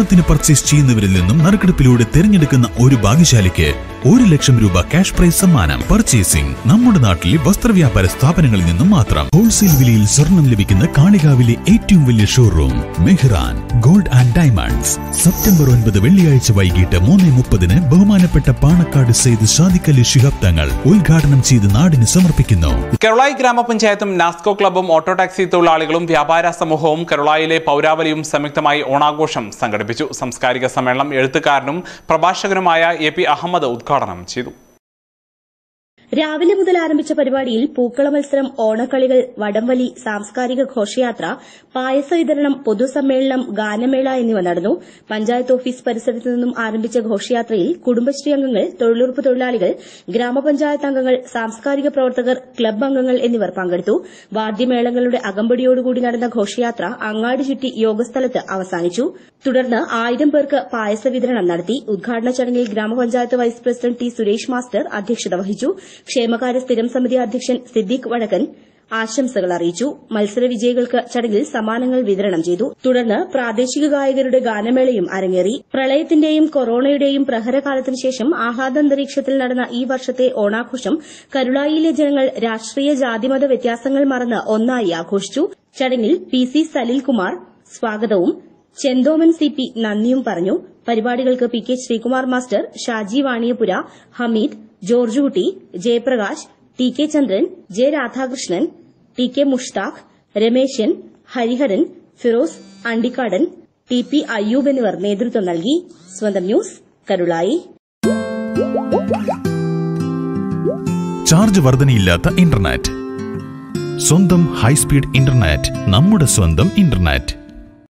ഓണത്തിന് പർച്ചേസ് ചെയ്യുന്നവരിൽ നിന്നും നറുക്കെടുപ്പിലൂടെ തിരഞ്ഞെടുക്കുന്ന ഒരു ഭാഗ്യശാലിക്ക് ഒരു ലക്ഷം രൂപ ക്യാഷ് പ്രൈസ് സമ്മാനം പർച്ചേസിംഗ് നമ്മുടെ നാട്ടിലെ വസ്ത്രവ്യാപാര സ്ഥാപനങ്ങളിൽ നിന്നും മാത്രം ഹോൾസെയിൽ വിലയിൽ സ്വർണം ലഭിക്കുന്ന കാളികാവിലെ ഏറ്റവും വലിയ showroom Mehran gold and diamonds September ഒൻപത് വെള്ളിയാഴ്ച വൈകിട്ട് മൂന്ന് മുപ്പതിന് ബഹുമാനപ്പെട്ട പാണക്കാട് സെയ്ത് ഷാദിഖലി ശിഹാബ് തങ്ങൾ ഉദ്ഘാടനം ചെയ്ത് നാടിന് സമർപ്പിക്കുന്നു കെറളായി ഗ്രാമപഞ്ചായത്തും നാസ്കോ ക്ലബ്ബും ഓട്ടോ ടാക്സി തൊഴിലാളികളും വ്യാപാര സമൂഹവും കെറളായിലെ പൗരാവലിയും സംയുക്തമായി ഓണാഘോഷം സംഘടിപ്പിച്ചു സാംസ്കാരിക സമ്മേളനം എഴുത്തുകാരനും പ്രഭാഷകനുമായ എ പി അഹമ്മദ് ഉദ്ഘാടനം ചെയ്തു രാവിലെ മുതൽ ആരംഭിച്ച പരിപാടിയിൽ പൂക്കള മത്സരം ഓണക്കളികൾ വടംവലി സാംസ്കാരിക ഘോഷയാത്ര പായസ വിതരണം പൊതുസമ്മേളനം ഗാനമേള എന്നിവ നടന്നു പഞ്ചായത്ത് ഓഫീസ് പരിസരത്ത് നിന്നും ആരംഭിച്ച ഘോഷയാത്രയിൽ കുടുംബശ്രീ അംഗങ്ങൾ തൊഴിലുറപ്പ് തൊഴിലാളികൾ ഗ്രാമപഞ്ചായത്ത് അംഗങ്ങൾ സാംസ്കാരിക പ്രവർത്തകർ ക്ലബ്ബ് അംഗങ്ങൾ എന്നിവർ പങ്കെടുത്തു വാദ്യമേളങ്ങളുടെ അകമ്പടിയോടുകൂടി നടന്ന ഘോഷയാത്ര അങ്ങാടി ചുറ്റി യോഗസ്ഥലത്ത് അവസാനിച്ചു തുടർന്ന് ആയിരം പേർക്ക് പായസ വിതരണം നടത്തി ഉദ്ഘാടന ചടങ്ങിൽ ഗ്രാമപഞ്ചായത്ത് vice president T Suresh master അധ്യക്ഷത വഹിച്ചു ക്ഷേമകാര്യ സ്ഥിരം സമിതി അധ്യക്ഷൻ സിദ്ദീഖ് വടക്കൻ ആശംസകൾ അറിയിച്ചു മത്സര വിജയികൾക്ക് ചടങ്ങിൽ സമ്മാനങ്ങൾ വിതരണം ചെയ്തു തുടർന്ന് പ്രാദേശിക ഗായകരുടെ ഗാനമേളയും അരങ്ങേറി പ്രളയത്തിന്റെയും കൊറോണയുടെയും പ്രഹരകാലത്തിനു ശേഷം ആഹ്ലാദാന്തരീക്ഷത്തിൽ നടന്ന ഈ വർഷത്തെ ഓണാഘോഷം കരുളായിയിലെ ജനങ്ങൾ രാഷ്ട്രീയ ജാതിമത വ്യത്യാസങ്ങൾ മറന്ന് ഒന്നായി ആഘോഷിച്ചു ചടങ്ങിൽ പി സി സലിൽകുമാർ സ്വാഗതവും ചെന്തോമൻ സി പി നന്ദിയും പറഞ്ഞു പരിപാടികൾക്ക് P K Sreekumar master Shaji Vaniyapura Hameed George Kutty Jayaprakash T K Chandran J Radhakrishnan T K Mushtaq Rameshan Hariharan Firoz Andikkadan T P Ayyub എന്നിവർ നേതൃത്വം നൽകി സ്വന്തം ന്യൂസ് കരുളായി ചാർജ് വർധനയില്ലാത്ത ഇന്റർനെറ്റ് സ്വന്തം ഹൈസ്പീഡ് ഇന്റർനെറ്റ് നമ്മുടെ സ്വന്തം ഇന്റർനെറ്റ്